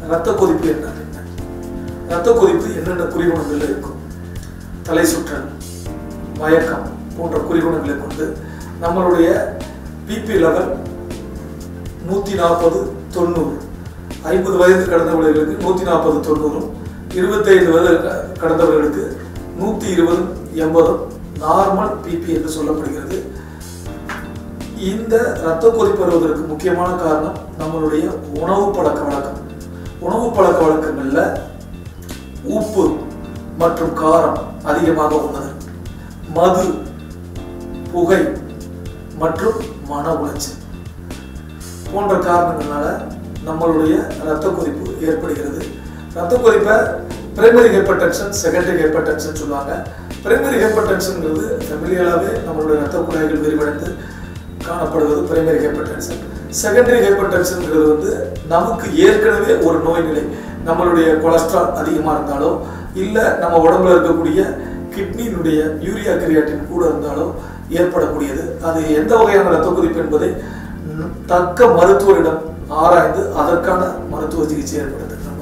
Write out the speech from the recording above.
ரத்த கொதிப்பு என்ன ரத்த கொதிப்பு என்னென்ன குறிகுணங்கள் இருக்கும் தலை சுற்றல் மயக்கம் போன்ற குறிகுணங்களை கொண்டு நம்மளுடைய பிபி லெவல் நூற்றி நாற்பது தொண்ணூறு ஐம்பது வயது கடந்தவர்களுக்கு நூற்றி நாற்பது தொண்ணூறும் இருபத்தைந்து வயது க- கடந்தவர்களுக்கு நூற்றி இருபது எண்பதும் நார்மல் பிபி என்று சொல்லப்படுகிறது இந்த இரத்த கொதிப்பு வருவதற்கு முக்கியமான காரணம் நம்மளுடைய உணவு பழக்க வழக்கம் உணவு பழக்க வழக்கங்கள்ல உப்பு மற்றும் காரம் அதிகமாக உண்ணது மது புகை மற்றும் மன உளைச்சல் போன்ற காரணங்களால நம்மளுடைய இரத்த கொதிப்பு ஏற்படுகிறது இரத்த கொதிப்பை primary hypertension secondary hypertension சொல்லுவாங்க பிரைமரி ஹைப்பர் டென்ஷன்ங்கிறது ஃபெமிலியலாகவே நம்மளுடைய ரத்த குழாய்கள் விரிவடைந்து காணப்படுவது பிரைமரி ஹைப்பர் டென்ஷன் செகண்டரி ஹைப்பர் டென்ஷன்ங்கிறது வந்து நமக்கு ஏற்கனவே ஒரு நோய் நிலை நம்மளுடைய கொலஸ்ட்ரால் அதிகமாக இருந்தாலோ இல்லை நம்ம உடம்புல இருக்கக்கூடிய கிட்னியினுடைய யூரியா கிரியாட்டின் கூட இருந்தாலோ ஏற்படக்கூடியது அது எந்த வகையான ரத்த கொதிப்பு என்பதை ம், தக்க மருத்துவரிடம் ஆராய்ந்து அதற்கான மருத்துவ சிகிச்சை ஏற்படுத்த நம்ம